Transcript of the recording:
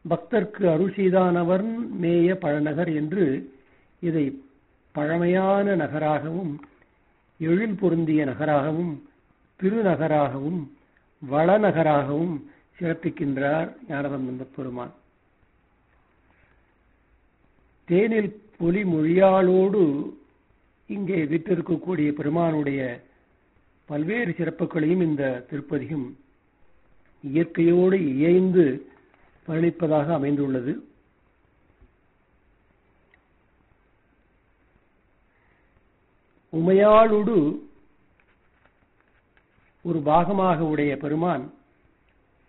பக்தர்க்கு அருள் செய்தானவன் மேய பழநகர் என்று இதை பழமையான நகராகவும் எழில் பொருந்திய நகராகவும் திருநகராகவும் வளநகராகவும் சிறப்பிக்கின்றார் ஞானசம்பந்த பெருமான் தேனில் பொலி மொழியாளோடு இங்கே விட்டிருக்கக்கூடிய பெருமானுடைய பல்வேறு சிறப்புகளையும் இந்த திருப்பதியும் இயற்கையோடு இயைந்து பழனிப்பதாக அமைந்துள்ளது உமையாளுடு ஒரு பாகமாக உடைய பெருமான்